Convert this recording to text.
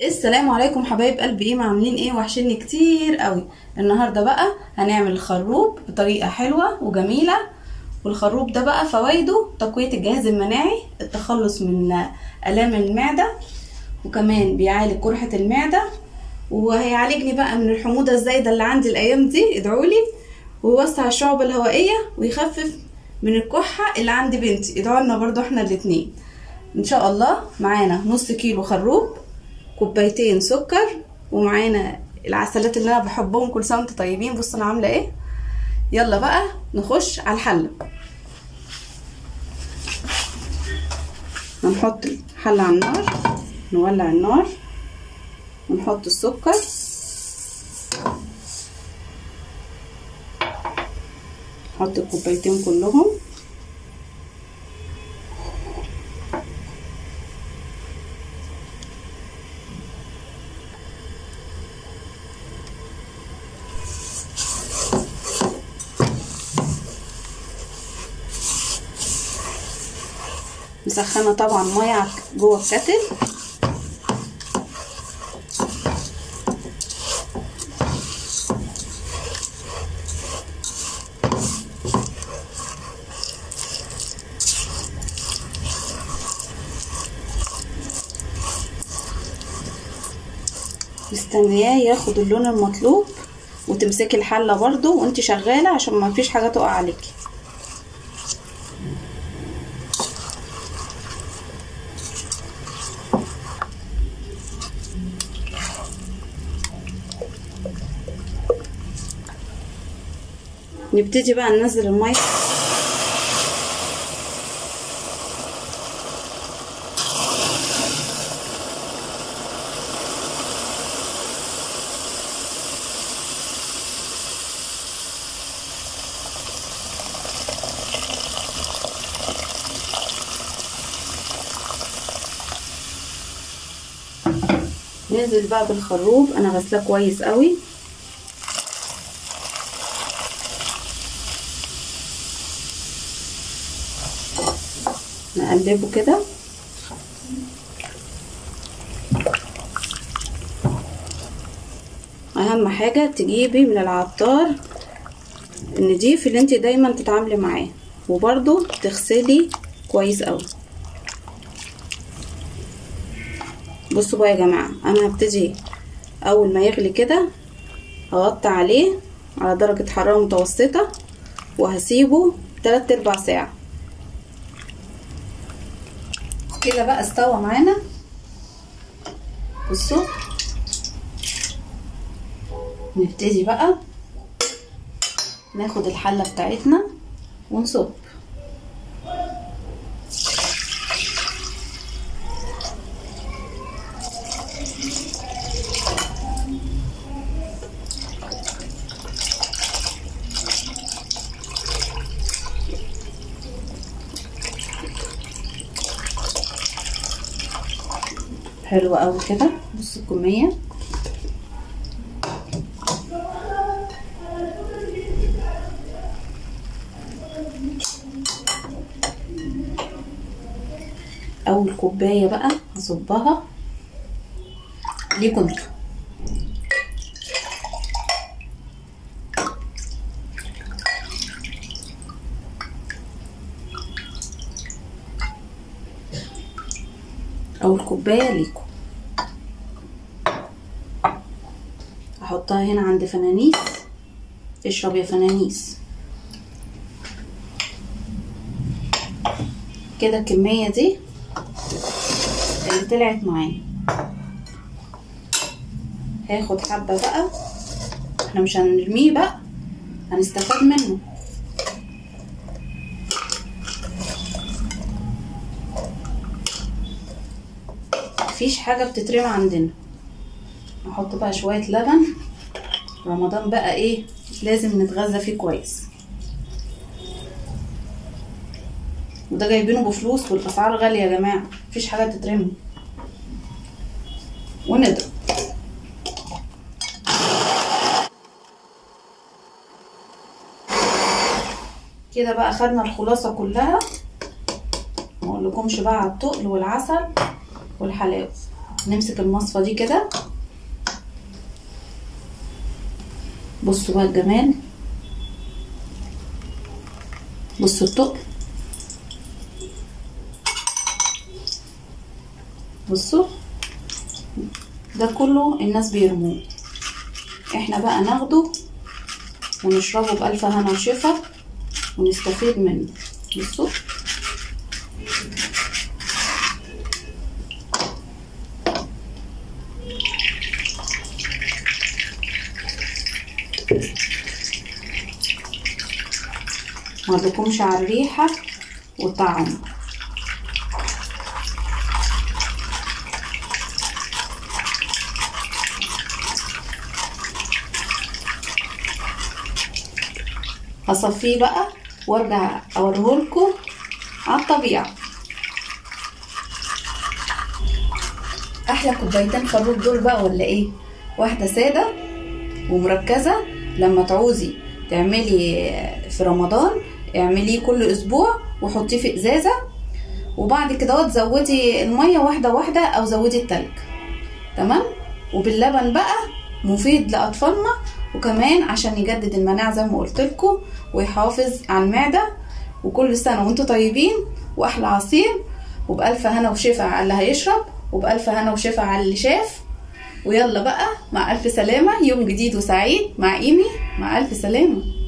السلام عليكم حبايب قلبي ايه عاملين ايه وحشني كتير قوي النهارده بقى هنعمل الخروب بطريقه حلوه وجميله والخروب ده بقى فوائده تقويه الجهاز المناعي التخلص من الام المعده وكمان بيعالج قرحه المعده وهيعالجني بقى من الحموضه الزايده اللي عندي الايام دي ادعولي ويوسع الشعب الهوائيه ويخفف من الكحه اللي عند بنتي ادعوا لنا برضو احنا الاتنين ان شاء الله معانا نص كيلو خروب كوبايتين سكر ومعانا العسلات اللي انا بحبهم كل سنه وانتم طيبين بصوا انا عامله ايه يلا بقى نخش على الحله هنحط الحله على النار نولع النار ونحط السكر نحط الكوبايتين كلهم مسخنه طبعا ميه جوه الكتل مستنياه ياخد اللون المطلوب وتمسكي الحله برضو وانت شغاله عشان ما فيش حاجه تقع عليكي نبتدي بقى ننزل الميه ننزل بقى بالخروب انا غسلاه كويس قوي نقلبه كده اهم حاجة تجيبي من العطار النضيف اللي انت دايما تتعاملي معاه وبرضو تغسلي كويس قوي بصوا بقى يا جماعة انا هبتدي اول ما يغلي كده هغطي عليه على درجة حرارة متوسطة وهسيبه تلات ارباع ساعة كده بقى استوى معانا بصوا نبتدي بقى ناخد الحلة بتاعتنا ونصب حلوة قوي كده بصوا الكمية اول كوباية بقى هصبها ليكم انتوا اول كوبايه ليكم احطها هنا عند فنانيس اشرب يا فنانيس كده الكميه دي اللي طلعت معايا هاخد حبه بقى احنا مش هنرميه بقى هنستفاد منه مفيش حاجة بتترمى عندنا نحط بقى شوية لبن رمضان بقى ايه لازم نتغذى فيه كويس وده جايبينه بفلوس والاسعار غالية يا جماعة مفيش حاجة تترمي ونضرب كده بقى خدنا الخلاصة كلها ما اقولكمش بقى على التقل والعسل والحلاوة نمسك المصفى دي كده بصوا بقى الجمال بصوا التقل بصوا ده كله الناس بيرموه احنا بقى ناخده ونشربه بألف هنا وشفا ونستفيد منه بصوا ما لكمش على الريحة والطعم هصفيه بقى وارجع اوريهولكوا على الطبيعة احلى كوبايتين خروب دول بقى ولا ايه واحدة سادة ومركزة لما تعوزي تعملي في رمضان اعمليه كل اسبوع وحطيه في ازازة وبعد كده تزودي المية واحدة واحدة او زودي التلج تمام وباللبن بقى مفيد لاطفالنا وكمان عشان يجدد المناعة زي ما قلت لكم ويحافظ على المعدة وكل سنة وانتم طيبين واحلى عصير وبألف هنا وشفا على اللي هيشرب وبألف هنا وشفا على اللي شاف ويلا بقى مع ألف سلامة يوم جديد وسعيد مع إيمي مع ألف سلامة